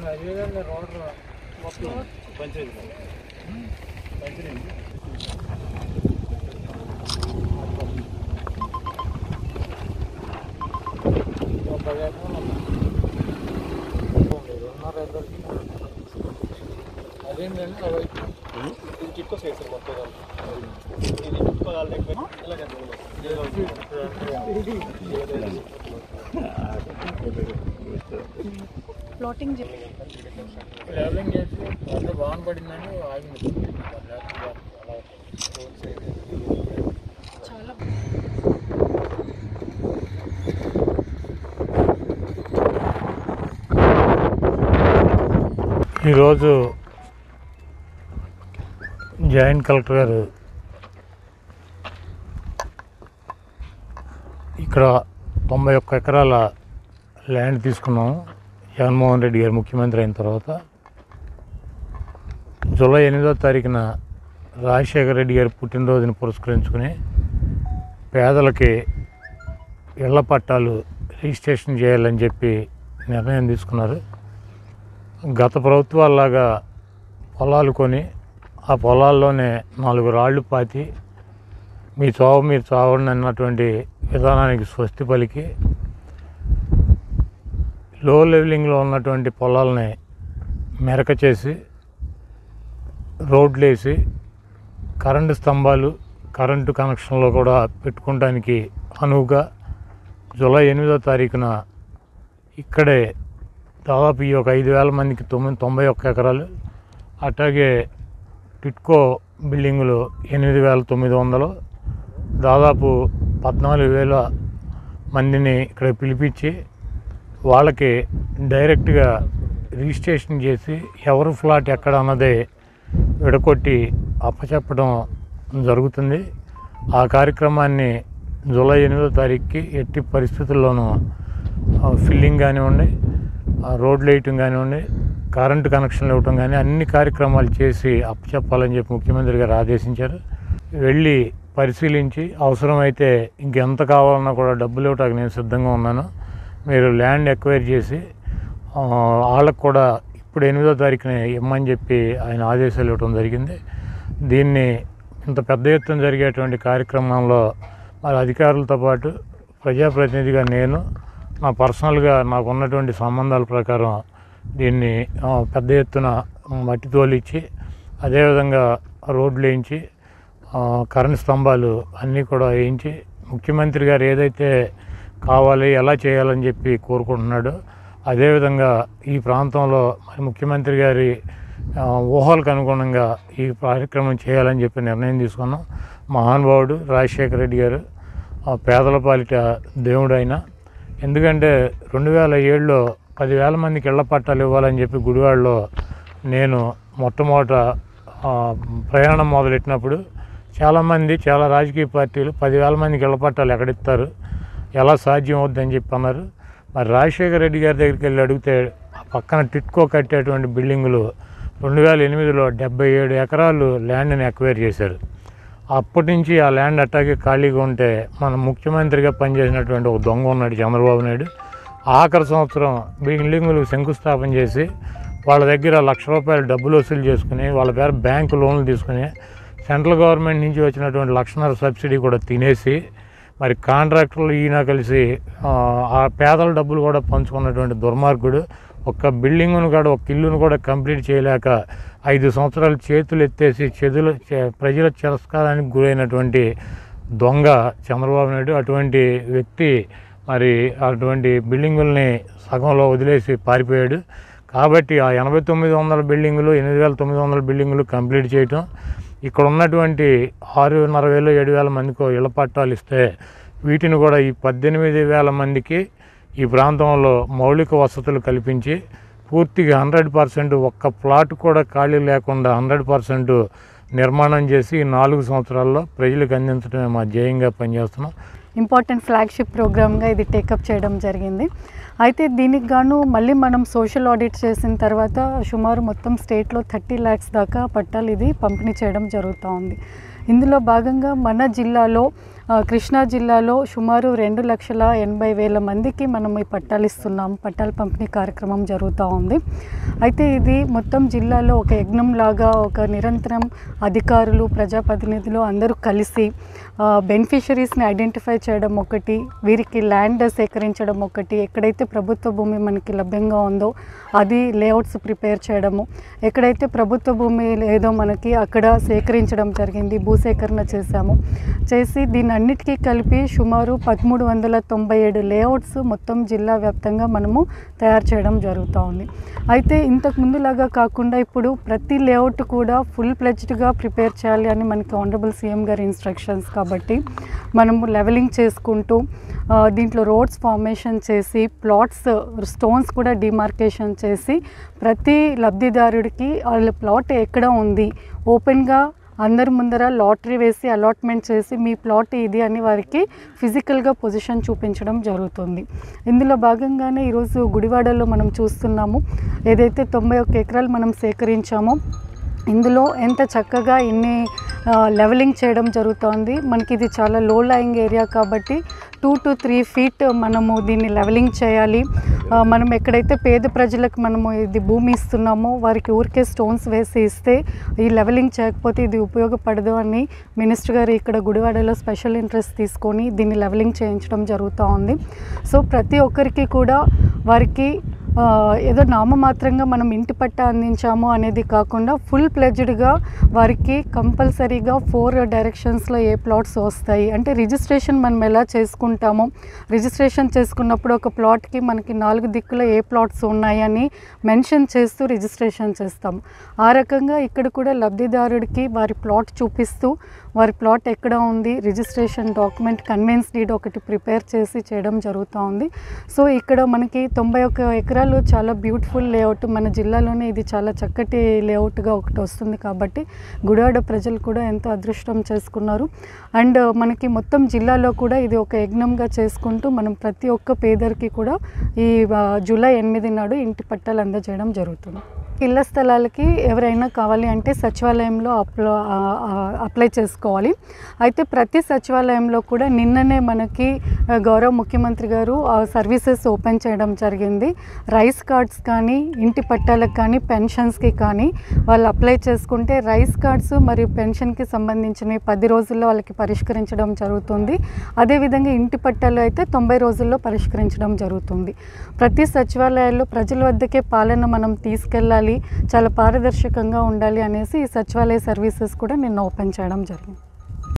అదేంటంటే అవి ఇది చిక్కువ చేస్తారు మొత్తం ఇది చిక్కువ లేకపోతే ఇలాగే ప్లాటింగ్ లెవెలింగ్ చేసి అంత బాగా పడిందని ఆగింది లేకపోతే అలా రోడ్స్ అయితే చాలా ఈరోజు జాయింట్ కలెక్టర్ గారు ఇక్కడ తొంభై ఒక్క ఎకరాల ల్యాండ్ తీసుకున్నాము జగన్మోహన్ రెడ్డి గారు ముఖ్యమంత్రి అయిన తర్వాత జూలై ఎనిమిదో తారీఖున రాజశేఖర రెడ్డి గారి పుట్టినరోజుని పురస్కరించుకుని పేదలకి ఇళ్ల పట్టాలు రిజిస్ట్రేషన్ చేయాలని చెప్పి నిర్ణయం తీసుకున్నారు గత ప్రభుత్వాల్లాగా పొలాలు కొని ఆ పొలాల్లోనే నాలుగు రాళ్ళు పాతి మీ చావు మీరు చావండి అన్నటువంటి విధానానికి స్వస్తి పలికి లో లెవెలింగ్లో ఉన్నటువంటి పొలాలని మెరక చేసి రోడ్లు వేసి కరెంటు స్తంభాలు కరెంటు కనెక్షన్లో కూడా పెట్టుకోవడానికి అనువుగా జూలై ఎనిమిదో తారీఖున ఇక్కడే దాదాపు ఈ ఒక ఐదు వేల మందికి తొమ్మిది తొంభై ఒక్క ఎకరాలు అట్లాగే టిట్కో బిల్డింగులు ఎనిమిది వేల తొమ్మిది వందలు దాదాపు పద్నాలుగు వేల మందిని ఇక్కడ పిలిపించి వాళ్ళకి డైరెక్ట్గా రిజిస్ట్రేషన్ చేసి ఎవరు ఫ్లాట్ ఎక్కడ అన్నదే విడకొట్టి అప్పచెప్పడం జరుగుతుంది ఆ కార్యక్రమాన్ని జూలై ఎనిమిదో తారీఖుకి ఎట్టి పరిస్థితుల్లోనూ ఆ, ఫిల్లింగ్ కానివ్వండి ఆ, రోడ్లు వేయటం కానివ్వండి కరెంటు కనెక్షన్లు ఇవ్వటం కానీ అన్ని కార్యక్రమాలు చేసి అప్పచెప్పాలని చెప్పి ముఖ్యమంత్రి గారు ఆదేశించారు వెళ్ళి పరిశీలించి అవసరమైతే ఇంకెంత కావాలన్నా కూడా డబ్బులు ఇవ్వటానికి నేను సిద్ధంగా ఉన్నాను మీరు ల్యాండ్ ఎక్వైర్ చేసి ఆ, వాళ్ళకు కూడా ఇప్పుడు ఎనిమిదో తారీఖున ఇమ్మని చెప్పి ఆయన ఆదేశాలు ఇవ్వడం జరిగింది దీన్ని ఇంత పెద్ద ఎత్తున జరిగేటువంటి కార్యక్రమంలో మరి అధికారులతో పాటు ప్రజాప్రతినిధిగా నేను నా పర్సనల్గా నాకు ఉన్నటువంటి సంబంధాల ప్రకారం దీన్ని ఆ, పెద్ద ఎత్తున మట్టి తోలిచ్చి అదేవిధంగా రోడ్లు వేయించి ఆ, కరెంట్ స్తంభాలు అన్నీ కూడా వేయించి ముఖ్యమంత్రి గారు ఏదైతే కావాలి ఎలా చేయాలని చెప్పి కోరుకుంటున్నాడో అదేవిధంగా ఈ ప్రాంతంలో మరి ముఖ్యమంత్రి గారి ఆ, ఊహలకు అనుగుణంగా ఈ కార్యక్రమం చేయాలని చెప్పి నిర్ణయం తీసుకున్నాం మహానుభావుడు రాజశేఖర రెడ్డి గారు ఆ, పేదల పాలిట దేవుడు ఆయన ఎందుకంటే రెండు వేల ఏడులో పదివేల మందికి ఇళ్ల పట్టాలు ఇవ్వాలని చెప్పి గుడివాడలో నేను మొట్టమొదట ఆ, ప్రయాణం మొదలెట్టినప్పుడు చాలామంది చాలా రాజకీయ పార్టీలు పదివేల మందికి ఇళ్ల పట్టాలు ఎక్కడిస్తారు ఎలా సాధ్యం అవుద్దని చెప్పి అన్నారు మరి రాజశేఖర రెడ్డి గారి దగ్గరికి వెళ్ళి అడిగితే ఆ పక్కన టిట్కో కట్టేటువంటి బిల్డింగులు రెండు వేల ఎనిమిదిలో డెబ్బై ఏడు ఎకరాలు ల్యాండ్ని ఎక్వైర్ చేశారు అప్పటి నుంచి ఆ ల్యాండ్ అట్టాగే ఖాళీగా ఉంటే మన ముఖ్యమంత్రిగా పనిచేసినటువంటి ఒక దొంగ ఉన్నాడు చంద్రబాబు నాయుడు ఆఖరి సంవత్సరం బిల్డింగులు శంకుస్థాపన చేసి వాళ్ళ దగ్గర లక్ష రూపాయలు డబ్బులు వసూలు చేసుకుని వాళ్ళ పేరు బ్యాంకు లోన్లు తీసుకుని సెంట్రల్ గవర్నమెంట్ నుంచి వచ్చినటువంటి లక్షన్నర సబ్సిడీ కూడా తినేసి మరి కాంట్రాక్టర్లు ఈయన కలిసి ఆ, ఆ పేదల డబ్బులు కూడా పంచుకున్నటువంటి దుర్మార్గుడు ఒక్క బిల్డింగ్ను కూడా ఒక ఇల్లును కూడా కంప్లీట్ చేయలేక ఐదు సంవత్సరాలు చేతులు ఎత్తేసి చెదులు చే- ప్రజల తిరస్కారానికి గురైనటువంటి దొంగ చంద్రబాబు నాయుడు అటువంటి వ్యక్తి మరి అటువంటి బిల్డింగుల్ని సగంలో వదిలేసి పారిపోయాడు కాబట్టి ఆ ఎనభై తొమ్మిది వందల బిల్డింగులు ఎనిమిది వేల తొమ్మిది వందల బిల్డింగులు కంప్లీట్ చేయటం ఇక్కడ ఉన్నటువంటి ఆరున్నర వేలు ఏడు వేల మందికి ఇళ్ల పట్టాలు ఇస్తే వీటిని కూడా ఈ పద్దెనిమిది వేల మందికి ఈ ప్రాంతంలో మౌలిక వసతులు కల్పించి పూర్తిగా హండ్రెడ్ పర్సెంట్ ఒక్క ప్లాట్ కూడా ఖాళీ లేకుండా హండ్రెడ్ పర్సెంట్ నిర్మాణం చేసి ఈ నాలుగు సంవత్సరాల్లో ప్రజలకు అందించడమే మా ధ్యేయంగా పనిచేస్తున్నాం ఇంపార్టెంట్ ఫ్లాగ్షిప్ ప్రోగ్రామ్గా ఇది టేకప్ చేయడం జరిగింది అయితే దీనికి గాను మళ్ళీ మనం సోషల్ ఆడిట్ చేసిన తర్వాత సుమారు మొత్తం స్టేట్లో థర్టీ ల్యాక్స్ దాకా పట్టాలు ఇది పంపిణీ చేయడం జరుగుతూ ఉంది ఇందులో భాగంగా మన జిల్లాలో ఆ, కృష్ణా జిల్లాలో సుమారు రెండు లక్షల ఎనభై వేల మందికి మనం ఈ పట్టాలు ఇస్తున్నాం పట్టాల పంపిణీ కార్యక్రమం జరుగుతూ ఉంది అయితే ఇది మొత్తం జిల్లాలో ఒక యజ్ఞం లాగా ఒక నిరంతరం అధికారులు ప్రజాప్రతినిధులు అందరూ కలిసి బెనిఫిషరీస్ని ఐడెంటిఫై చేయడం ఒకటి వీరికి ల్యాండ్ సేకరించడం ఒకటి ఎక్కడైతే ప్రభుత్వ భూమి మనకి లభ్యంగా ఉందో అది లేఅవుట్స్ ప్రిపేర్ చేయడము ఎక్కడైతే ప్రభుత్వ భూమి లేదో మనకి అక్కడ సేకరించడం జరిగింది భూసేకరణ చేశాము చేసి దీని అన్నిటికీ కలిపి సుమారు పదమూడు వందల తొంభై ఏడు లేఅవుట్స్ మొత్తం జిల్లా వ్యాప్తంగా మనము తయారు చేయడం జరుగుతూ ఉంది అయితే ఇంతకు ముందులాగా కాకుండా ఇప్పుడు ప్రతి లేఅవుట్ కూడా ఫుల్ ప్లెజ్డ్గా ప్రిపేర్ చేయాలి అని మనకి ఆనరబుల్ సీఎం గారి ఇన్స్ట్రక్షన్స్ కాబట్టి మనము లెవెలింగ్ చేసుకుంటూ ఆ, దీంట్లో రోడ్స్ ఫార్మేషన్ చేసి ప్లాట్స్ స్టోన్స్ కూడా డిమార్కేషన్ చేసి ప్రతి లబ్ధిదారుడికి వాళ్ళ ప్లాట్ ఎక్కడ ఉంది ఓపెన్గా అందరి ముందర లాటరీ వేసి అలాట్మెంట్ చేసి మీ ప్లాట్ ఇది అని వారికి ఫిజికల్గా పొజిషన్ చూపించడం జరుగుతుంది ఇందులో భాగంగానే ఈరోజు గుడివాడలో మనం చూస్తున్నాము ఏదైతే తొంభై ఒక్క ఎకరాలు మనం సేకరించామో ఇందులో ఎంత చక్కగా ఇన్ని ఆ, లెవెలింగ్ చేయడం జరుగుతోంది మనకి ఇది చాలా లో లయింగ్ ఏరియా కాబట్టి టూ టు త్రీ ఫీట్ మనము దీన్ని లెవెలింగ్ చేయాలి ఆ, మనం ఎక్కడైతే పేద ప్రజలకు మనము ఇది భూమి ఇస్తున్నామో వారికి ఊరికే స్టోన్స్ వేసి ఇస్తే ఈ లెవెలింగ్ చేయకపోతే ఇది ఉపయోగపడదు అని మినిస్టర్ గారు ఇక్కడ గుడివాడలో స్పెషల్ ఇంట్రెస్ట్ తీసుకొని దీన్ని లెవెలింగ్ చేయించడం జరుగుతూ ఉంది సో ప్రతి ఒక్కరికి కూడా వారికి ఆ, ఏదో నామమాత్రంగా మనం ఇంటి పట్ట అందించాము అనేది కాకుండా ఫుల్ ప్లెజ్డ్గా వారికి కంపల్సరీగా ఫోర్ డైరెక్షన్స్లో ఏ ప్లాట్స్ వస్తాయి అంటే రిజిస్ట్రేషన్ మనం ఎలా చేసుకుంటామో రిజిస్ట్రేషన్ చేసుకున్నప్పుడు ఒక ప్లాట్కి మనకి నాలుగు దిక్కులో ఏ ప్లాట్స్ ఉన్నాయని మెన్షన్ చేస్తూ రిజిస్ట్రేషన్ చేస్తాం ఆ రకంగా ఇక్కడ కూడా లబ్ధిదారుడికి వారి ప్లాట్ చూపిస్తూ వారి ప్లాట్ ఎక్కడ ఉంది రిజిస్ట్రేషన్ డాక్యుమెంట్ కన్వెన్స్ డీడ్ ఒకటి ప్రిపేర్ చేసి చేయడం జరుగుతూ ఉంది సో ఇక్కడ మనకి తొంభై ఒక్క ఎకరాలు చాలా బ్యూటిఫుల్ లేఅవుట్ మన జిల్లాలోనే ఇది చాలా చక్కటి లేఅవుట్గా ఒకటి వస్తుంది కాబట్టి గుడివాడ ప్రజలు కూడా ఎంతో అదృష్టం చేసుకున్నారు అండ్ మనకి మొత్తం జిల్లాలో కూడా ఇది ఒక యజ్ఞంగా చేసుకుంటూ మనం ప్రతి ఒక్క పేదరికి కూడా ఈ ఆ, జూలై ఎనిమిది నాడు ఇంటి పట్టాలు అందజేయడం జరుగుతుంది ఇళ్ల స్థలాలకి ఎవరైనా కావాలి అంటే సచివాలయంలో అప్లో ఆ, ఆ, అప్లై చేసుకోవాలి అయితే ప్రతి సచివాలయంలో కూడా నిన్ననే మనకి ఆ, గౌరవ ముఖ్యమంత్రి గారు ఆ సర్వీసెస్ ఓపెన్ చేయడం జరిగింది రైస్ కార్డ్స్ కానీ ఇంటి పట్టాలకు కానీ పెన్షన్స్కి కానీ వాళ్ళు అప్లై చేసుకుంటే రైస్ కార్డ్స్ మరియు పెన్షన్కి సంబంధించినవి పది రోజుల్లో వాళ్ళకి పరిష్కరించడం జరుగుతుంది అదేవిధంగా ఇంటి పట్టాలు అయితే తొంభై రోజుల్లో పరిష్కరించడం జరుగుతుంది ప్రతి సచివాలయాల్లో ప్రజల వద్దకే పాలన మనం తీసుకెళ్ళాలి చాలా పారదర్శకంగా ఉండాలి అనేసి ఈ సచివాలయ సర్వీసెస్ కూడా నిన్న ఓపెన్ చేయడం జరిగింది